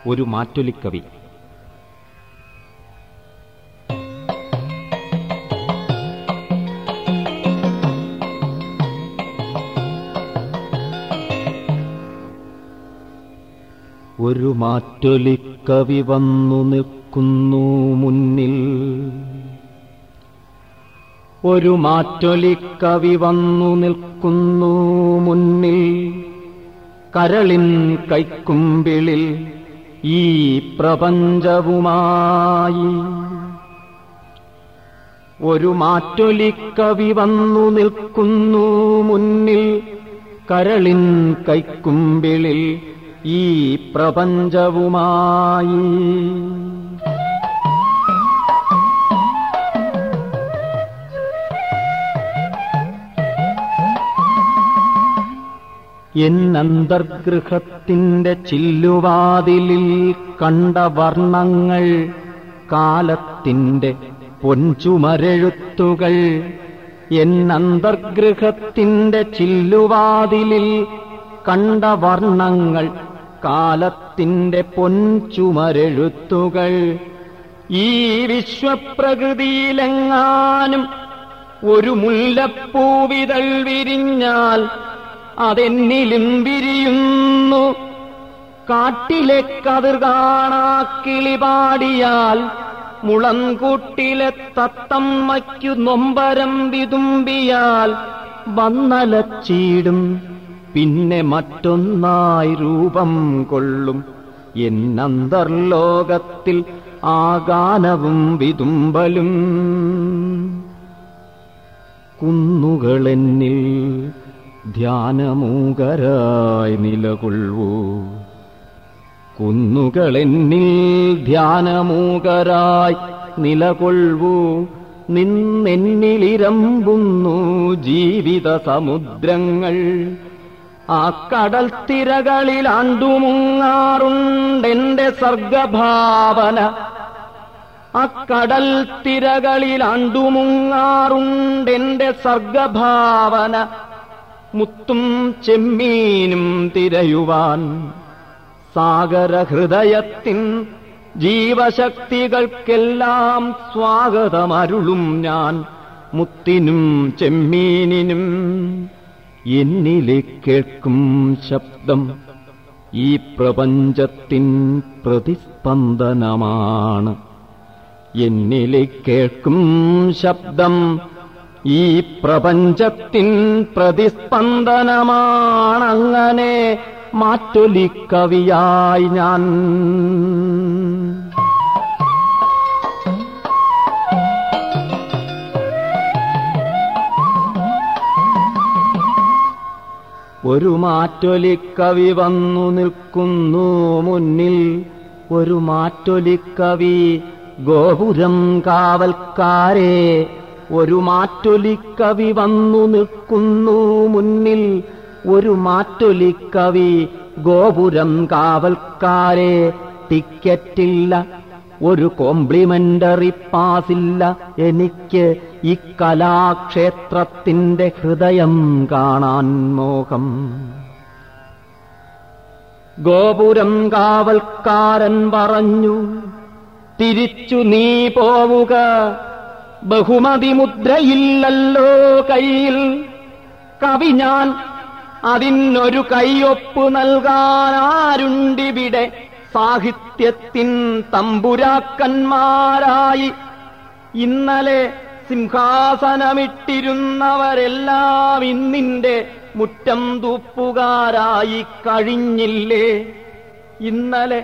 ഒരു മാറ്റൊലിക്കവി ഒരു മാറ്റൊലിക്കവി വന്നു നിൽക്കുന്നു മുന്നിൽ ഒരു മാറ്റൊലിക്കവി വന്നു നിൽക്കുന്നു മുന്നിൽ കരളിൻ കൈക്കുമ്പിളിൽ ഈ പ്രപഞ്ചവുമായി ഒരു മാറ്റൊലിക്കവി വന്നു നിൽക്കുന്നു മുന്നിൽ കരളിൻ കൈക്കുമ്പിളിൽ ഈ പ്രപഞ്ചവുമായി എന്നന്തർഗൃഹത്തിന്റെ ചില്ലുവാതിലിൽ കണ്ട വർണ്ണങ്ങൾ കാലത്തിന്റെ പൊൻചുമരെഴുത്തുകൾ എന്നന്തർഗൃഹത്തിന്റെ ചില്ലുവാതിലിൽ കണ്ട വർണ്ണങ്ങൾ കാലത്തിന്റെ പൊൻചുമരെഴുത്തുകൾ ഈ വിശ്വപ്രകൃതിയിലെങ്ങാനും ഒരു മുല്ലപ്പൂവിതൾ വിരിഞ്ഞാൽ അതെന്നിലും വിരിയുന്നു കാട്ടിലെ കതിർ കാണാ കിളിപാടിയാൽ മുളങ്കൂട്ടിലെ തത്തമ്മയ്ക്കു നൊമ്പരം വിതുമ്പിയാൽ വന്നലച്ചീടും പിന്നെ മറ്റൊന്നായി രൂപം കൊള്ളും എന്നന്തർലോകത്തിൽ ആഗാനവും വിതുമ്പലും കുന്നുകളെന്നിൽ ധ്യാനമൂകരായി നിലകൊള്ളൂ കുന്നുകളെന്നിൽ ധ്യാനമൂകരായി നിലകൊള്ളൂ നിന്നെന്നിലിരമ്പുന്നു ജീവിത സമുദ്രങ്ങൾ ആ കടൽ തിരകളിൽ ആണ്ടുമുങ്ങാറുണ്ടെന്റെ സർഗഭാവന അക്കടൽ തിരകളിൽ ആണ്ടുമുങ്ങാറുണ്ടെന്റെ സർഗഭാവന മുത്തും ചെമ്മീനും തിരയുവാൻ സാഗരഹൃദയത്തിൻ ജീവശക്തികൾക്കെല്ലാം സ്വാഗതമരുളും ഞാൻ മുത്തിനും ചെമ്മീനിനും എന്നിലെ കേൾക്കും ശബ്ദം ഈ പ്രപഞ്ചത്തിൻ പ്രതിസ്പന്ദനമാണ് എന്നിലെ കേൾക്കും ശബ്ദം ഈ പ്രപഞ്ചത്തിൻ പ്രതിസ്പന്ദനമാണങ്ങനെ മാറ്റൊലിക്കവിയായി ഞാൻ ഒരു മാറ്റൊലിക്കവി വന്നു നിൽക്കുന്നു മുന്നിൽ ഒരു മാറ്റൊലിക്കവി ഗോപുരം കാവൽക്കാരെ ഒരു മാറ്റൊലിക്കവി വന്നു നിൽക്കുന്നു മുന്നിൽ ഒരു മാറ്റൊലിക്കവി ഗോപുരം കാവൽക്കാരെ ടിക്കറ്റില്ല ഒരു കോംപ്ലിമെന്ററി പാസില്ല എനിക്ക് ഈ കലാക്ഷേത്രത്തിന്റെ ഹൃദയം കാണാൻ മോഹം ഗോപുരം കാവൽക്കാരൻ പറഞ്ഞു തിരിച്ചു നീ പോവുക ബഹുമതി മുദ്രയില്ലല്ലോ കയ്യിൽ കവി ഞാൻ അതിനൊരു കൈയൊപ്പ് നൽകാനാരുണ്ടിവിടെ സാഹിത്യത്തിൻ തമ്പുരാക്കന്മാരായി ഇന്നലെ സിംഹാസനമിട്ടിരുന്നവരെല്ലാം ഇന്നിന്റെ മുറ്റം തൂപ്പുകാരായി കഴിഞ്ഞില്ലേ ഇന്നലെ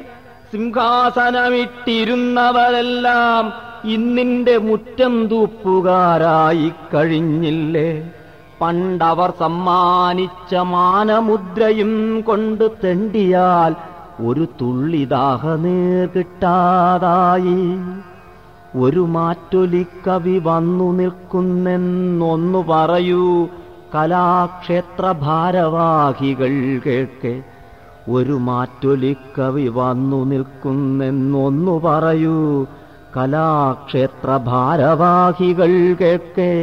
സിംഹാസനമിട്ടിരുന്നവരെല്ലാം ഇന്നിന്റെ മുറ്റം തൂപ്പുകാരായി കഴിഞ്ഞില്ലേ പണ്ടവർ സമ്മാനിച്ച മാനമുദ്രയും കൊണ്ട് തെണ്ടിയാൽ ഒരു തുള്ളി ദാഹനീർ കിട്ടാതായി ഒരു മാറ്റൊലിക്കവി വന്നു നിൽക്കുന്നെന്നൊന്നു പറയൂ കലാക്ഷേത്ര ഭാരവാഹികൾ കേൾക്കെ ഒരു മാറ്റൊലിക്കവി വന്നു നിൽക്കുന്നെന്നൊന്നു പറയൂ കലാക്ഷേത്ര ഭാരവാഹികൾ കേൾക്കെ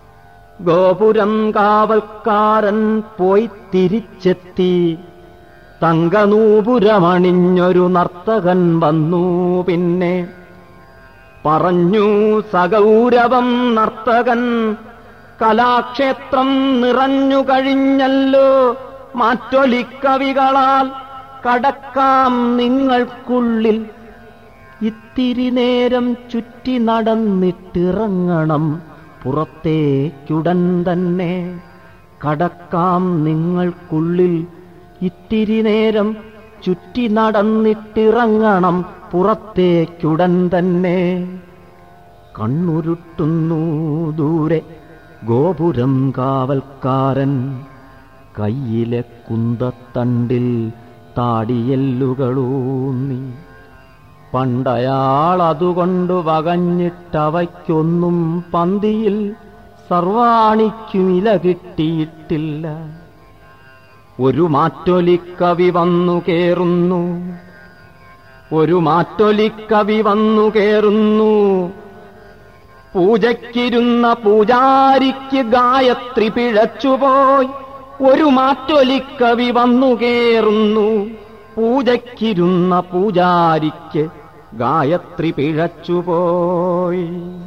ഗോപുരം കാവൽക്കാരൻ പോയി തിരിച്ചെത്തി തങ്കനൂപുരമണിഞ്ഞൊരു നർത്തകൻ വന്നു പിന്നെ പറഞ്ഞു സഗൗരവം നർത്തകൻ കലാക്ഷേത്രം നിറഞ്ഞു കഴിഞ്ഞല്ലോ മാറ്റൊലിക്കവികളാൽ കടക്കാം നിങ്ങൾക്കുള്ളിൽ ഇത്തിരി നേരം ചുറ്റി നടന്നിട്ടിറങ്ങണം പുറത്തേക്കുടൻ തന്നെ കടക്കാം നിങ്ങൾക്കുള്ളിൽ ഇത്തിരി നേരം ചുറ്റി നടന്നിട്ടിറങ്ങണം പുറത്തേക്കുടൻ തന്നെ കണ്ണുരുട്ടുന്നു ദൂരെ ഗോപുരം കാവൽക്കാരൻ കയ്യിലെ കുന്തത്തണ്ടിൽ താടിയെല്ലുകളൂന്നി പണ്ടയാൾ അതുകൊണ്ട് വകഞ്ഞിട്ടവയ്ക്കൊന്നും പന്തിയിൽ സർവാണിക്കും ഇല കിട്ടിയിട്ടില്ല ഒരു മാറ്റൊലിക്കവി വന്നു കേറുന്നു ഒരു മാറ്റൊലിക്കവി വന്നു കേറുന്നു പൂജയ്ക്കിരുന്ന പൂജാരിക്ക് ഗായത്രി പിഴച്ചുപോയി ഒരു മാറ്റൊലിക്കവി വന്നു കേറുന്നു പൂജയ്ക്കിരുന്ന പൂജാരിക്ക് ഗായത്രി പിഴച്ചുപോയി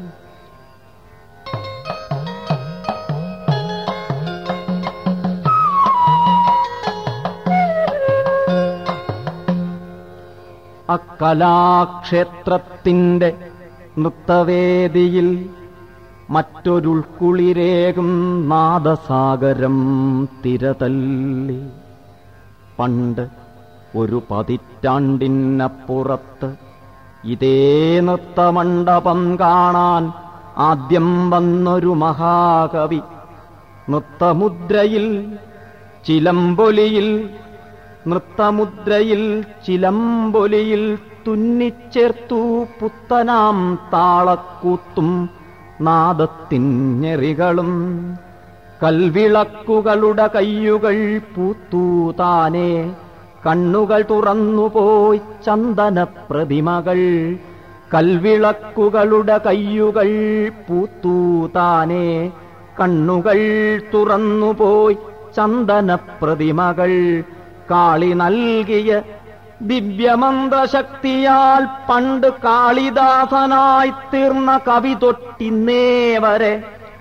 അക്കലാക്ഷേത്രത്തിന്റെ നൃത്തവേദിയിൽ മറ്റൊരുൾക്കുളിരേകും നാദസാഗരം തിരതല്ലി പണ്ട് ഒരു പതിറ്റാണ്ടിനപ്പുറത്ത് ഇതേ നൃത്തമണ്ഡപം കാണാൻ ആദ്യം വന്നൊരു മഹാകവി നൃത്തമുദ്രയിൽ ചിലമ്പൊലിയിൽ നൃത്തമുദ്രയിൽ ചിലമ്പൊലിയിൽ തുന്നിച്ചേർത്തു പുത്തനാം താളക്കൂത്തും നാദത്തിഞ്ഞെറികളും കൽവിളക്കുകളുടെ കയ്യുകൾ പൂത്തു താനെ കണ്ണുകൾ തുറന്നുപോയി ചന്ദന പ്രതിമകൾ കൽവിളക്കുകളുടെ കയ്യുകൾ പൂത്തു താനെ കണ്ണുകൾ തുറന്നുപോയി ചന്ദന പ്രതിമകൾ കാളി നൽകിയ ദിവ്യമന്ത്രശക്തിയാൽ പണ്ട് കാളിദാസനായി തീർന്ന കവി തൊട്ടിന്നേ വരെ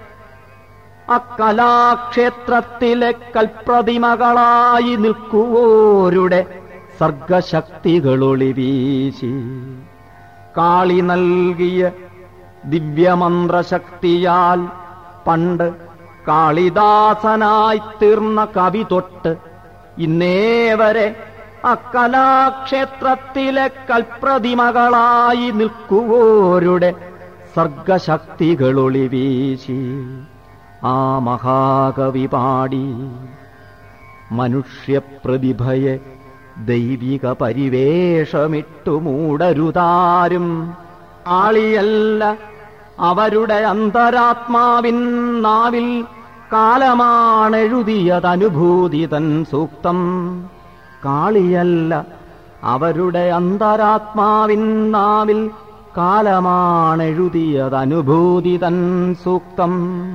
അക്കലാക്ഷേത്രത്തിലെ കൽപ്രതിമകളായി നിൽക്കുവോരുടെ സർഗശക്തികളൊളി വീശി കാളി നൽകിയ ദിവ്യമന്ത്രശക്തിയാൽ പണ്ട് കാളിദാസനായി തീർന്ന കവി തൊട്ട് ഇന്നേ വരെ അക്കലാക്ഷേത്രത്തിലെ കൽപ്രതിമകളായി നിൽക്കുവോരുടെ സർഗശക്തികളൊളി വീശി ആ മഹാകവി പാടി മനുഷ്യപ്രതിഭയെ ദൈവിക പരിവേഷമിട്ടു മൂടരുതാരും ആളിയല്ല അവരുടെ അന്തരാത്മാവിൻ നാവിൽ കാലമാണെഴുതിയതനുഭൂതി തൻ സൂക്തം കാളിയല്ല അവരുടെ അന്തരാത്മാവിൻ നാവിൽ കാലമാണെഴുതിയതനുഭൂതി തൻ സൂക്തം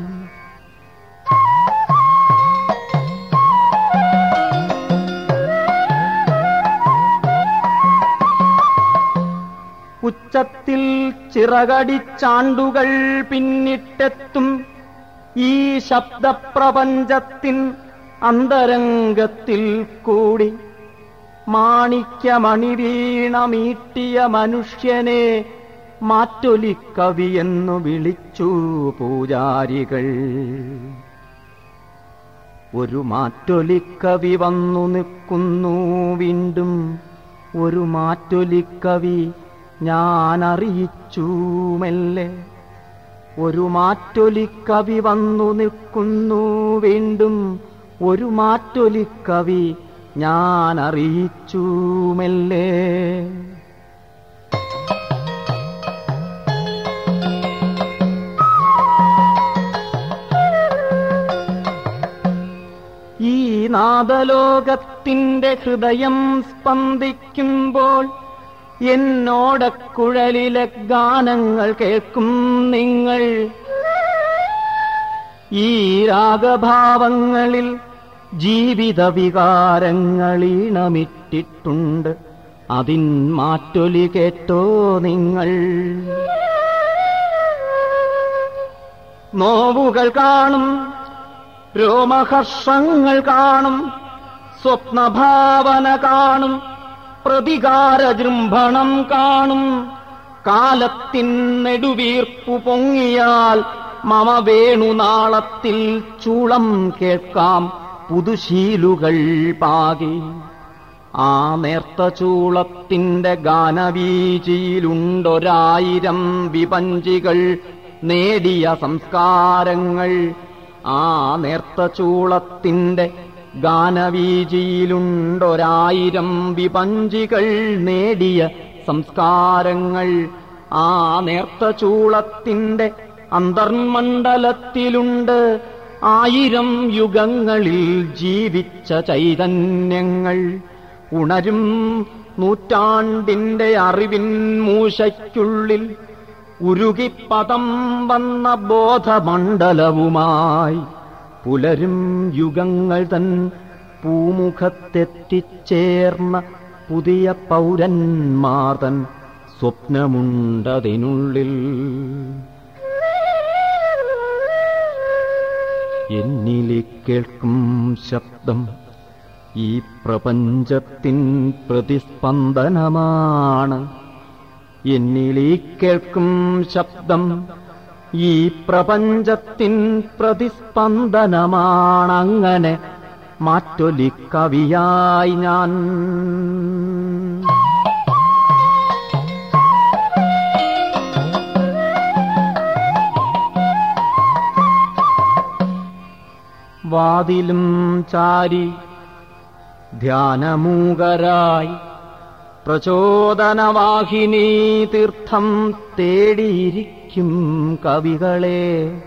ഉച്ചത്തിൽ ചിറകടിച്ചാണ്ടുകൾ പിന്നിട്ടെത്തും ഈ ശബ്ദപ്രപഞ്ചത്തിൻ അന്തരംഗത്തിൽ കൂടി മാണിക്യമണി വീണമീട്ടിയ മനുഷ്യനെ മാറ്റൊലിക്കവിയെന്നു വിളിച്ചു പൂജാരികൾ ഒരു മാറ്റൊലിക്കവി വന്നു നിൽക്കുന്നു വീണ്ടും ഒരു മാറ്റൊലിക്കവി ഞാൻ അറിയിച്ചു മെല്ലെ ഒരു മാറ്റൊലിക്കവി വന്നു നിൽക്കുന്നു വീണ്ടും ഒരു മാറ്റൊലിക്കവി ഞാൻ അറിയിച്ചു മെല്ലെ ഈ നാദലോകത്തിന്റെ ഹൃദയം സ്പന്ദിക്കുമ്പോൾ എന്നോടക്കുഴലിലെ ഗാനങ്ങൾ കേൾക്കും നിങ്ങൾ ഈ രാഗഭാവങ്ങളിൽ ജീവിത വികാരങ്ങളീണമിട്ടിട്ടുണ്ട് അതിൻ മാറ്റൊലി കേട്ടോ നിങ്ങൾ നോവുകൾ കാണും രോമഹർഷങ്ങൾ കാണും സ്വപ്നഭാവന കാണും പ്രതികാര ജൃംഭണം കാണും കാലത്തിൻ നെടുവീർപ്പു പൊങ്ങിയാൽ മമ വേണുനാളത്തിൽ ചൂളം കേൾക്കാം പുതുശീലുകൾ പാകി ആ നേർത്ത ചൂളത്തിന്റെ ഗാനവീചിയിലുണ്ടൊരായിരം വിപഞ്ചികൾ നേടിയ സംസ്കാരങ്ങൾ ആ നേർത്ത ചൂളത്തിന്റെ ഗാനവീചിയിലുണ്ടൊരായിരം വിപഞ്ചികൾ നേടിയ സംസ്കാരങ്ങൾ ആ നേർത്ത ചൂളത്തിന്റെ അന്തർമണ്ഡലത്തിലുണ്ട് ആയിരം യുഗങ്ങളിൽ ജീവിച്ച ചൈതന്യങ്ങൾ ഉണരും നൂറ്റാണ്ടിന്റെ അറിവിൻ മൂശയ്ക്കുള്ളിൽ ഉരുകിപ്പദം വന്ന ബോധമണ്ഡലവുമായി പുലരും യുഗങ്ങൾ തൻ പൂമുഖത്തെത്തിച്ചേർന്ന പുതിയ പൗരന്മാതൻ സ്വപ്നമുണ്ടതിനുള്ളിൽ എന്നിലെ കേൾക്കും ശബ്ദം ഈ പ്രപഞ്ചത്തിൻ പ്രതിസ്പന്ദനമാണ് എന്നിലെ കേൾക്കും ശബ്ദം ഈ പ്രപഞ്ചത്തിൻ പ്രതിസ്പന്ദനമാണങ്ങനെ മാറ്റൊലി കവിയായി ഞാൻ വാതിലും ചാരി ധ്യാനമൂകരായി പ്രചോദനവാഹിനി തീർത്ഥം തേടിയിരിക്കും കവികളെ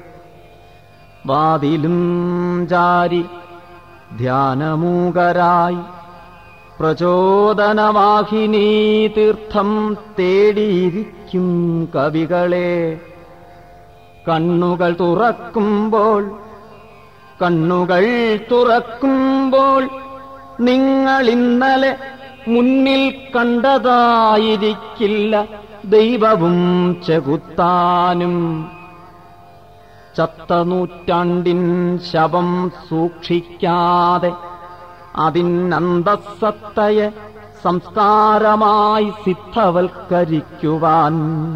വാതിലും ചാരി ധ്യാനമൂകരായി പ്രചോദനവാഹിനി തീർത്ഥം തേടിയിരിക്കും കവികളെ കണ്ണുകൾ തുറക്കുമ്പോൾ കണ്ണുകൾ തുറക്കുമ്പോൾ നിങ്ങൾ ഇന്നലെ മുന്നിൽ കണ്ടതായിരിക്കില്ല ദൈവവും ചെകുത്താനും ചത്ത നൂറ്റാണ്ടിൻ ശവം സൂക്ഷിക്കാതെ അതിനന്തസത്തയെ സംസ്കാരമായി സിദ്ധവൽക്കരിക്കുവാൻ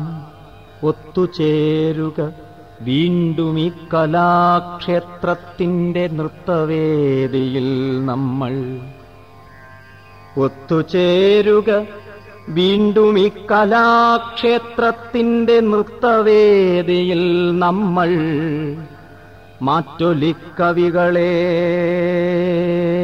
ഒത്തുചേരുക വീണ്ടും ഈ കലാക്ഷേത്രത്തിന്റെ നൃത്തവേദിയിൽ നമ്മൾ ഒത്തുചേരുക വീണ്ടും ഈ കലാക്ഷേത്രത്തിന്റെ നൃത്തവേദിയിൽ നമ്മൾ മാറ്റൊലിക്കവികളേ